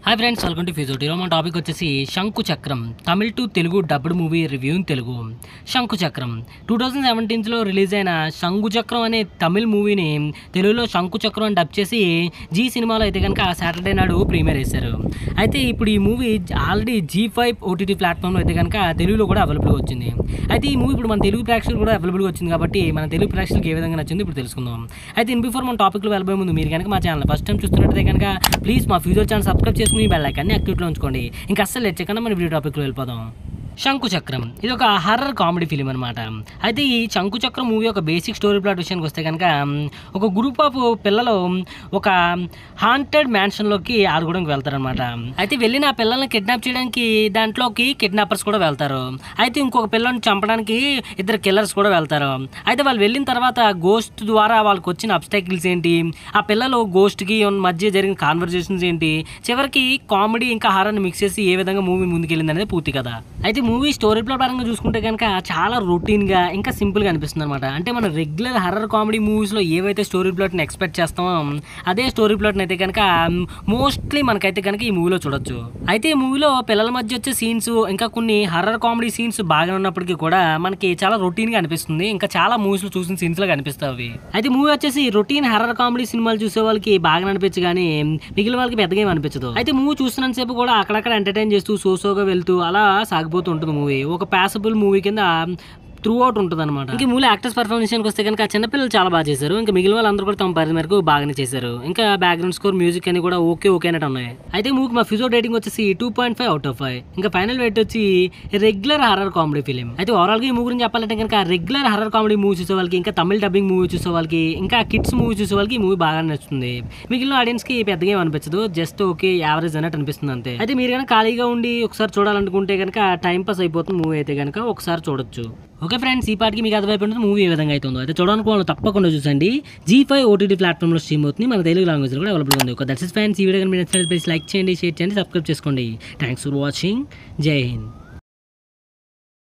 hi friends welcome to ఫిజోట్ ఈరోజు మన టాపిక్ వచ్చేసి Shanku Chakram Tamil to Telugu dubbed movie review in Telugu Shanku Chakram two thousand సెవెంటీన్లో రిలీజ్ అయిన శంకు చక్రం అనే తమిళ్ మూవీని తెలుగులో శంకు చక్రం అని డబ్ చేసి జీ సినిమాలో అయితే కనుక సాటర్డే నాడు ప్రీమియర్ చేశారు అయితే ఇప్పుడు ఈ movie already Zee five OTT ప్లాట్ఫామ్లో అయితే కనుక తెలుగులో కూడా అవైలబుల్గా వచ్చింది అయితే ఈ మూవీ ఇప్పుడు మన తెలుగు ప్రేక్షకులు కూడా అవైలబుల్గా వచ్చింది కాబట్టి మన తెలుగు ప్రేక్షకులకు ఏ విధంగా నచ్చింది ఇప్పుడు తెలుసుకుందాం అయితే ఇన్ బిఫోర్ మన టాపిక్లో వెళ్ళబోయే ముందు మీరు కనుక మా ఛానల్ ఫస్ట్ టైం చూస్తున్నట్టయితే కనుక ప్లీజ్ మా ఫ్యూచర్ ఛానల్ సబ్స్క్రైబ్ చేసుకుని బెల్ ఐకాన్ని యాక్టివ్లో ఉంచుకోండి ఇంకా అస్సలు లేట్ చేయకుండా మన వీడియో టాపిక్లో వెళ్ళిపోదాం శంకు చక్రం ఇది ఒక హర్రర్ కామెడీ ఫిలిం అనమాట అయితే ఈ శంకు చక్రం మూవీ ఒక బేసిక్ స్టోరీ ప్లాట్ విషయానికి వస్తే కనుక ఒక గ్రూప్ ఆఫ్ పిల్లలు ఒక హాంటెడ్ మ్యాన్షన్లోకి ఆడుకోవడానికి వెళ్తారనమాట అయితే వెళ్ళిన ఆ పిల్లల్ని కిడ్నాప్ చేయడానికి దాంట్లోకి కిడ్నాపర్స్ కూడా వెళ్తారు అయితే ఇంకొక పిల్లని చంపడానికి ఇద్దరు కిల్లర్స్ కూడా వెళ్తారు అయితే వాళ్ళు వెళ్ళిన తర్వాత గోస్ట్ ద్వారా వాళ్ళకి వచ్చిన అబ్స్టాకిల్స్ ఏంటి ఆ పిల్లలు గోస్ట్కి మధ్య జరిగిన కాన్వర్జేషన్స్ ఏంటి చివరికి కామెడీ ఇంకా హారర్ని మిక్స్ చేసి ఏ విధంగా మూవీ ముందుకెళ్ళింది అనేది పూర్తి కదా అయితే మూవీ స్టోరీ ప్లాట్ పరంగా చూసుకుంటే కనుక చాలా రొటీన్గా ఇంకా సింపుల్గా అనిపిస్తుంది అనమాట అంటే మన రెగ్యులర్ హర్రర్ కామెడీ మూవీస్లో ఏవైతే స్టోరీ ప్లాట్ని ఎక్స్పెక్ట్ చేస్తామో అదే స్టోరీ ప్లాట్ని అయితే కనుక మోస్ట్లీ మనకైతే కనుక ఈ మూవీలో చూడొచ్చు అయితే ఈ మూవీలో పిల్లల మధ్య వచ్చే సీన్స్ ఇంకా కొన్ని హర్రర్ కామెడీ సీన్స్ బాగా ఉన్నప్పటికీ కూడా మనకి చాలా రొటీన్గా అనిపిస్తుంది ఇంకా చాలా మూవీస్లో చూసిన సీన్స్ లాగా అనిపిస్తాయి అవి అయితే మూవీ వచ్చేసి రొటీన్ హర్రర్ కామెడీ సినిమాలు చూసే వాళ్ళకి బాగా అనిపించు కానీ మిగిలిన వాళ్ళకి పెద్దగా ఏం అనిపించదు అయితే మూవీ చూస్తున్నంత సేపు కూడా అక్కడక్కడ ఎంటర్టైన్ చేస్తూ సోసోగా వెళ్తూ అలా సాగిపోతూ ఉంటుంది మూవీ ఒక ప్యాసబుల్ మూవీ కింద త్రూ అవుట్ ఉంటుంది అనమాట ఇంకా మూవీ యాక్టర్స్ పర్ఫార్మెన్స్ వస్తే కనుక చిన్నపిల్లలు చాలా బాగా చేశారు ఇంకా మిగిలిన వాళ్ళందరూ కూడా తమ పరిధి మేరకు బాగానే చేశారు ఇంకా బ్యాక్గ్రౌండ్ స్కోర్ మ్యూజిక్ అని కూడా ఓకే ఓకే అన్నట్టు ఉన్నాయి అయితే మూవీకి మా ఫిజో రేటింగ్ వచ్చేసి two point five out of five ఇంకా ఫైనల్ వెయిట్ వచ్చి రెగ్యులర్ హర్రర్ కామెడీ ఫిలిం అయితే ఓవరాల్ గా ఈ మూవీ గురించి చెప్పాలంటే కనుక రెగ్యులర్ హర్రర్ కామెడీ మూవీ చూసే వాళ్ళకి ఇంకా తమిళ డబ్బింగ్ మూవీ చూసే వాళ్ళకి ఇంకా కిడ్స్ మూవీ చూసే వాళ్ళకి ఈ మూవీ బాగా నచ్చుతుంది మిగిలిన ఆడియన్స్ కి పెద్దగా ఏం అనిపించదు జస్ట్ ఓకే యావరేజ్ అన్నట్టు అనిపిస్తుంది అంతే అయితే మీరు కనుక ఖాళీగా ఉండి ఒకసారి చూడాలనుకుంటే కనుక టైం పాస్ అయిపోతుంది మూవీ అయితే కనుక ఒకసారి చూడొచ్చు ఓకే ఫ్రెండ్స్ ఈ పాటికి మీకు అర్థమైపోయింది మూవీ ఏ విధంగా అవుతుందో అయితే చూడడానికి వాళ్ళు తప్పకుండా చూసండి జీ ఫైవ్ ఓటీటీ ప్లాట్ఫామ్లో స్ట్రీమ్ అవుతుంది మన తెలుగు లాంగ్వేజ్ కూడా అవైలబుల్ ఉంది ఒక దట్స్ ఫ్యాన్స్ ఈ వీడియో కనుక మీరు నచ్చినట్లయితే ప్లీజ్ లైక్ చేయండి షేర్ చేయండి సబ్స్క్రైబ్ చేసుకోండి థ్యాంక్స్ ఫర్ వాచింగ్ జై హింద్